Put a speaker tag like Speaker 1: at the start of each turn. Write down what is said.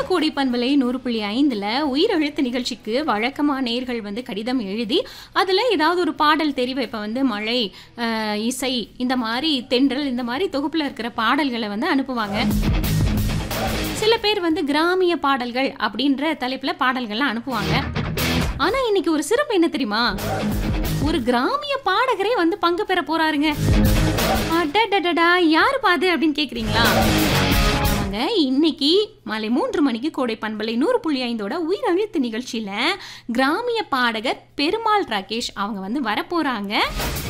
Speaker 1: கோடி பண்பலை நூறு புள்ளி ஐந்தில் உயிரெழுத்து நிகழ்ச்சிக்கு வழக்கமாக நேர்கள் வந்து கடிதம் எழுதி அதில் ஏதாவது ஒரு பாடல் தெரிவு இப்போ வந்து மழை அஹ், இசை இந்த மாதிரி தென்றல் இந்த மாதிரி தொகுப்பில் இருக்கிற பாடல்களை வந்து அனுப்புவாங்க சில பேர் வந்து கிராமிய பாடல்கள் அப்படின்ற தலைப்பில் பாடல்கள்லாம் அனுப்புவாங்க ஆனால் இன்னைக்கு ஒரு சிறப்பு என்ன தெரியுமா ஒரு கிராமிய பாடகரே வந்து பங்கு பெற போறாருங்க அடடடடா யாரு பாது அப்படின்னு கேக்குறீங்களா ஆமாங்க இன்னைக்கு மாலை மூன்று மணிக்கு கோடை பண்பலை நூறு புள்ளி ஐந்தோட உயிர் அழுத்து நிகழ்ச்சியில கிராமிய பாடகர் பெருமாள் ராகேஷ் அவங்க வந்து வரப்போறாங்க